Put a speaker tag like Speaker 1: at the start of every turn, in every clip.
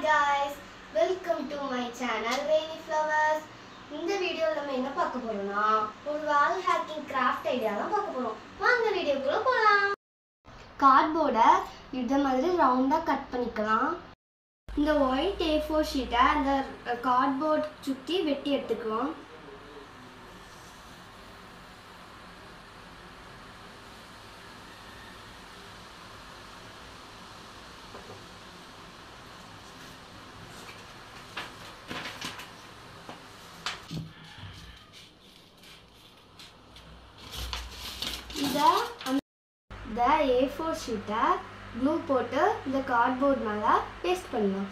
Speaker 1: guys welcome to my channel rainy flowers இந்த வீடியோவில் நம்ம என்ன பார்க்க போறோம்னா ஒரு வால் ஹேக்கிங் கிராஃப்ட் ஐடியா தான் பார்க்க போறோம் வாங்க வீடியோக்குள்ள போகலாம் கார்ட்போர்டை இந்த மாதிரி ரவுண்டாக கட் பண்ணிக்கலாம் இந்த ஒயிட் ஏ ஃபோர் ஷீட்டை அந்த கார்ட்போர்ட் சுற்றி வெட்டி எடுத்துக்கலாம் இதை இந்த ஏ ஃபோர் ஷீட்டை க்ளூ போட்டு இந்த கார்ட்போர்ட் மேலே பேஸ்ட் பண்ணலாம்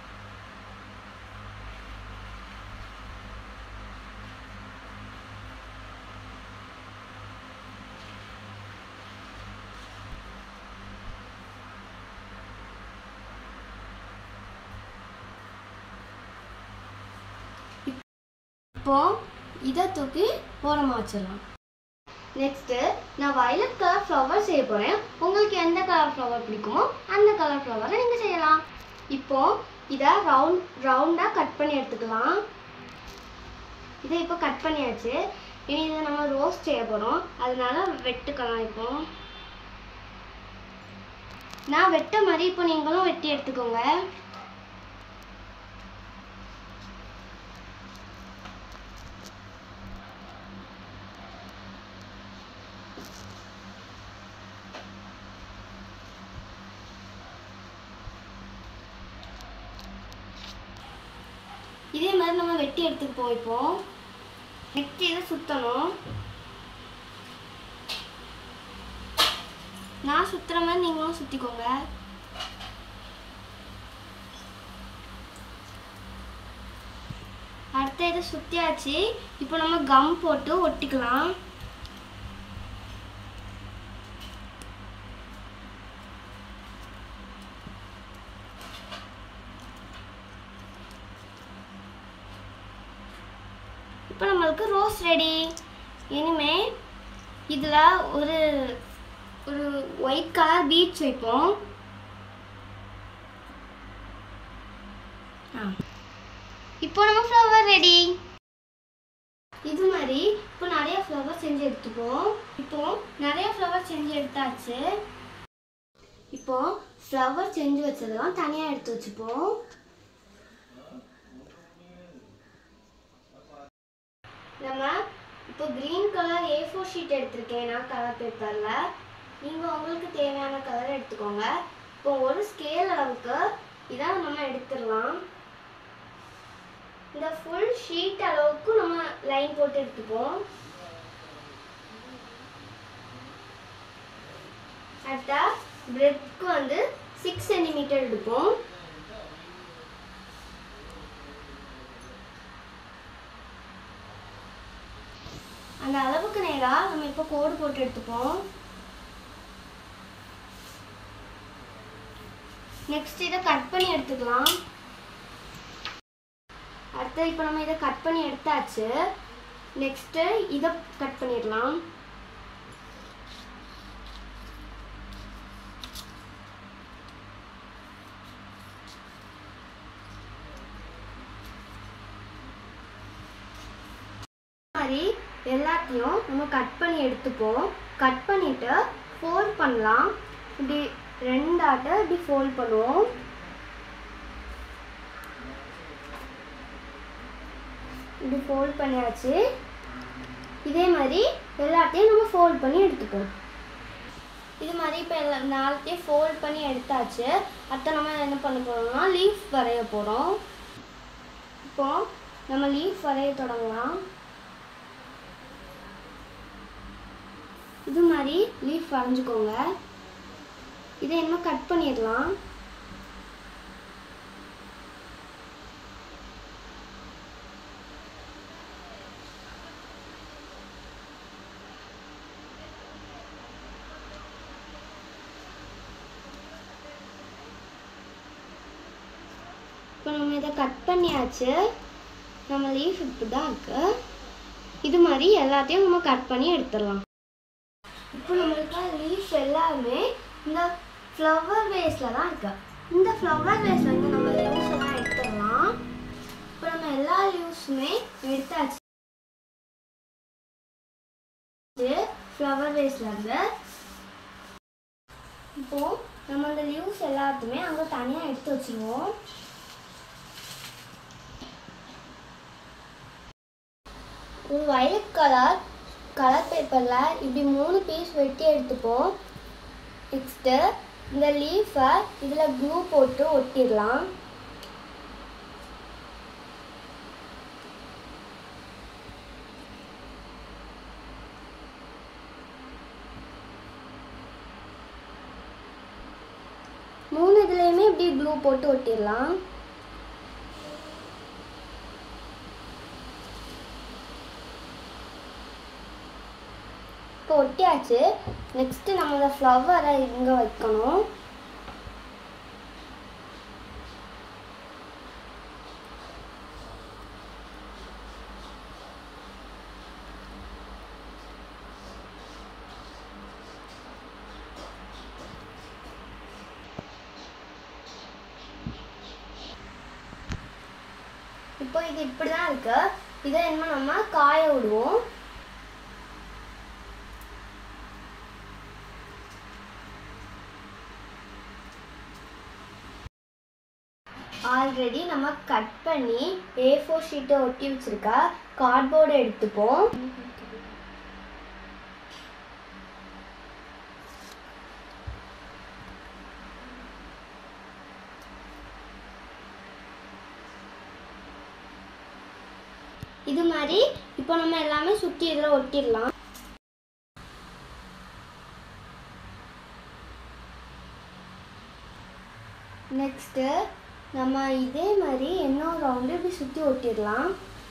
Speaker 1: இப்போ இதை தூக்கி ஓரமாக வச்சிடலாம் நெக்ஸ்ட்டு நான் வயலட் கலர் ஃப்ளவர் செய்ய போகிறேன் உங்களுக்கு எந்த கலர் ஃப்ளவர் பிடிக்குமோ அந்த கலர் ஃப்ளவரை நீங்கள் செய்யலாம் இப்போ இதை ரவுண்ட் ரவுண்டாக கட் பண்ணி எடுத்துக்கலாம் இதை இப்போ கட் பண்ணியாச்சு இனி இதை நம்ம ரோஸ்ட் செய்ய போகிறோம் அதனால வெட்டுக்கலாம் இப்போ நான் வெட்ட மாதிரி இப்போ நீங்களும் வெட்டி எடுத்துக்கோங்க இதே மாதிரி நம்ம வெட்டி எடுத்துப்போம் இப்போ நெக்ஸ்ட் இதை சுற்றணும் நான் சுற்றுற மாதிரி நீங்களும் சுற்றிக்கோங்க அடுத்த இதை சுற்றியாச்சு இப்போ நம்ம கம் போட்டு ஒட்டிக்கலாம் இப்போ நம்மளுக்கு ரோஸ் ரெடி இனிமே இதில் ஒரு ஒரு ஒயிட் கலர் பீட்ஸ் வைப்போம் ஆ. இப்போ நம்ம ஃப்ளவர் ரெடி இது மாதிரி இப்போ நிறைய ஃப்ளவர் செஞ்சு எடுத்துப்போம் இப்போ நிறைய ஃப்ளவர் செஞ்சு எடுத்தாச்சு இப்போ ஃப்ளவர் செஞ்சு வச்சதெல்லாம் தனியாக எடுத்து வச்சுப்போம் நம்ம இப்போ green colour A four sheet எடுத்திருக்கேன் நான் கலர் பேப்பரில் நீங்கள் உங்களுக்கு தேவையான கலர் எடுத்துக்கோங்க இப்போ ஒரு ஸ்கேல் அளவுக்கு இதை நம்ம எடுத்துடலாம் இந்த ஃபுல் ஷீட் அளவுக்கு நம்ம லைன் போட்டு எடுத்துப்போம் அடுத்தா பிரெட்க்கு வந்து சிக்ஸ் சென்டிமீட்டர் எடுப்போம் அந்த அளவுக்கு நேராக நம்ம இப்போ கோடு போட்டு எடுத்துப்போம் நெக்ஸ்ட் இதை கட் பண்ணி எடுத்துக்கலாம் அடுத்து இப்போ நம்ம இதை கட் பண்ணி எடுத்தாச்சு நெக்ஸ்ட்டு இதை கட் பண்ணிடலாம் மாதிரி எல்லாத்தையும் நம்ம கட் பண்ணி எடுத்துப்போம் கட் பண்ணிட்டு ஃபோல்ட் பண்ணலாம் இப்படி ரெண்டாட்ட இப்படி ஃபோல்ட் பண்ணுவோம் இப்படி ஃபோல்ட் பண்ணியாச்சு இதே மாதிரி எல்லாத்தையும் நம்ம ஃபோல்ட் பண்ணி எடுத்துப்போம் இது மாதிரி இப்போ எல்லா நாலத்தையும் ஃபோல்ட் பண்ணி எடுத்தாச்சு அடுத்து நம்ம என்ன பண்ண போகிறோம்னா லீஃப் வரைய போகிறோம் இப்போ நம்ம லீஃப் வரைய தொடங்கலாம் இது மாதிரி லீஃப் வரைஞ்சிக்கோங்க இதை என்ன கட் பண்ணிடலாம் இப்போ நம்ம இதை கட் பண்ணியாச்சு நம்ம லீஃப் இப்படி தான் இருக்கு இது மாதிரி எல்லாத்தையும் நம்ம கட் பண்ணி எடுத்துடலாம் இப்போ நம்மளுக்கு லீஃப் எல்லாமே இந்த ஃப்ளவர் வேஸில் தான் இருக்கு இந்த ஃப்ளவர் வேஸ் வந்து நம்ம யூஸ் எல்லாம் லீவ்ஸுமே எடுத்தாச்சு ஃப்ளவர் வேஸ்லேருந்து இப்போ நம்ம அந்த லீவ்ஸ் எல்லாத்தையுமே அங்கே தனியாக எடுத்து வச்சிருவோம் ஒரு வயலட் கலர் கலர் பேப்பரில் இப்படி மூணு பீஸ் வெட்டி எடுத்துப்போம் நெக்ஸ்ட்டு இந்த லீஃபை இதில் க்ளூ போட்டு ஒட்டிடலாம் மூணு இதுலேயுமே இப்படி க்ளூ போட்டு ஒட்டிடலாம் இப்போ ஒட்டியாச்சு நெக்ஸ்ட்டு நம்ம இந்த ஃப்ளவரை இங்கே வைக்கணும் இப்போ இது இப்படி தான் இருக்கு இதை என்ன நம்ம காய விடுவோம் ஆல்ரெடி நம்ம கட் பண்ணி ஏ ஃபோர் ஷீட்டை ஒட்டி வச்சிருக்க கார்ட்போர்டை எடுத்துப்போம் இது மாதிரி இப்போ நம்ம எல்லாமே சுற்றி இதில் ஒட்டிடலாம் நெக்ஸ்ட்டு நம்ம இதே மாதிரி இன்னொரு ரவுண்டு இப்படி சுற்றி ஒட்டிடலாம்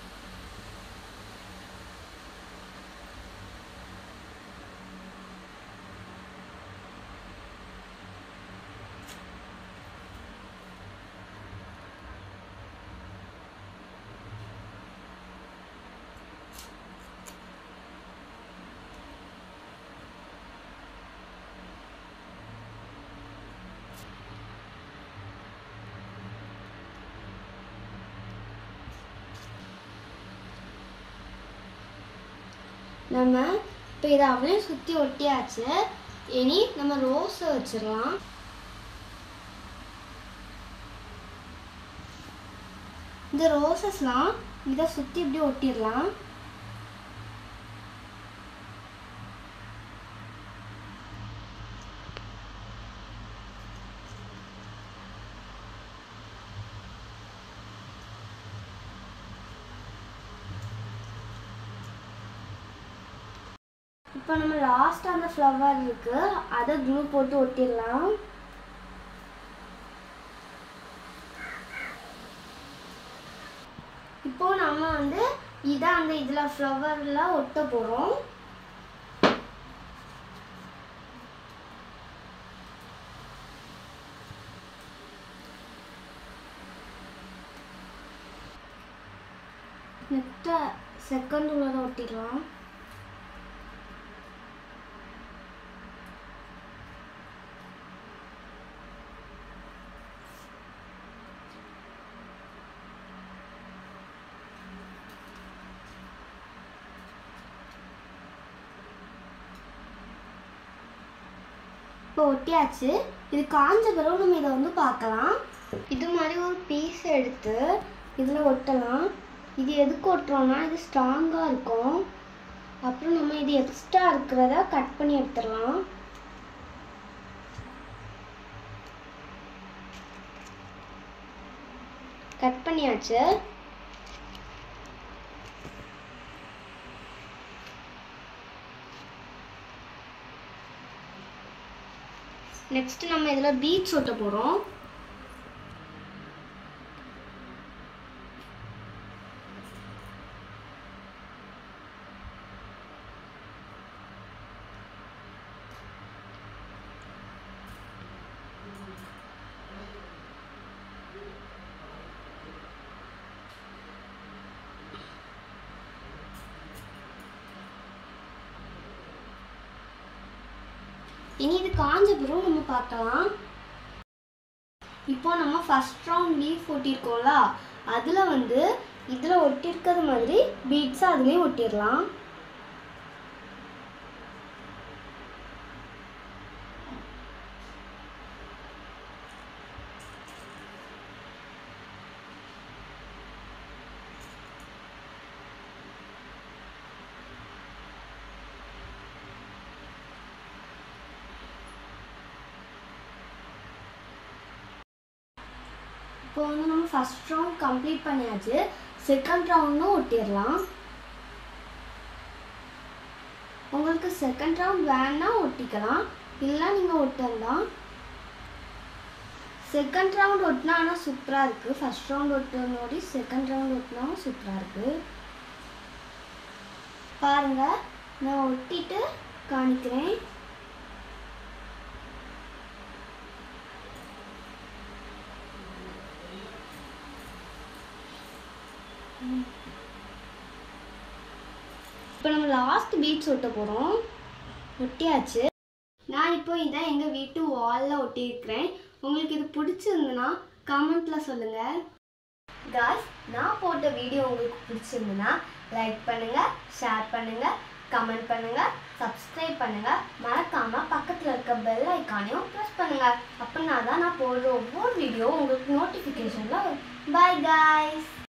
Speaker 1: நம்ம இப்போ இதை அப்படியே சுற்றி ஒட்டியாச்சு இனி நம்ம ரோஸை வச்சிடலாம் இந்த ரோசஸ்லாம் இதை சுற்றி இப்படி ஒட்டிடலாம் இப்போ நம்ம லாஸ்ட் அந்த ஃப்ளவர் இருக்கு அதை க்ளூ போட்டு ஒட்டிடலாம் இப்போ நம்ம வந்து இதை அந்த இதில் ஃப்ளவரில் ஒட்ட போகிறோம் நெக்ஸ்ட்டு செகண்ட் உள்ளதை ஒட்டிடலாம் இப்போ ஒட்டியாச்சு இது காஞ்ச பிறகு நம்ம இதை வந்து பார்க்கலாம் இது மாதிரி ஒரு பீஸ் எடுத்து இதில் ஒட்டலாம் இது எதுக்கு ஒட்டுறோம்னா இது ஸ்ட்ராங்காக இருக்கும் அப்புறம் நம்ம இது எக்ஸ்ட்ரா இருக்கிறத கட் பண்ணி எடுத்துடலாம் கட் பண்ணியாச்சு நெக்ஸ்ட் நம்ம இதில் பீட்ஸ் ஒட்ட போகிறோம் இனி இது காஞ்ச பிறகு நம்ம பார்க்கலாம் இப்போ நம்ம ஃபர்ஸ்ட் ரவுண்ட் லீஃப் ஒட்டியிருக்கோம்ல அதில் வந்து இதில் ஒட்டியிருக்கிறது மாதிரி பீட்ஸை அதுலேயும் ஒட்டிடலாம் இப்போ வந்து நம்ம ஃபஸ்ட் ரவுண்ட் கம்ப்ளீட் பண்ணியாச்சு செகண்ட் ரவுண்டும் ஒட்டிடலாம் உங்களுக்கு செகண்ட் ரவுண்ட் வேணா ஒட்டிக்கலாம் இல்லை நீங்கள் ஒட்டலாம் செகண்ட் ரவுண்ட் ஒட்டினா ஆனால் சூப்பராக இருக்குது ஃபஸ்ட் ரவுண்ட் ஒட்டினோடி செகண்ட் ரவுண்ட் ஒட்டினாவும் சூப்பராக இருக்குது பாருங்கள் நான் ஒட்டிட்டு காணிக்கிறேன் இப்போ நம்ம லாஸ்ட் பீட்ஸ் ஒட்ட போகிறோம் ஒட்டியாச்சு நான் இப்போ இதை எங்கள் வீட்டு வாலில் ஒட்டியிருக்கிறேன் உங்களுக்கு இது பிடிச்சிருந்துன்னா கமெண்ட்டில் சொல்லுங்கள் காய்ஸ் நான் போட்ட வீடியோ உங்களுக்கு பிடிச்சிருந்துன்னா லைக் பண்ணுங்கள் ஷேர் பண்ணுங்கள் கமெண்ட் பண்ணுங்கள் சப்ஸ்கிரைப் பண்ணுங்கள் மறக்காமல் பக்கத்தில் இருக்க பெல் ஐக்கானையும் ப்ரெஸ் பண்ணுங்கள் அப்படின்னா தான் நான் போடுற ஒவ்வொரு வீடியோ உங்களுக்கு நோட்டிஃபிகேஷனில் வரும் பாய் காய்ஸ்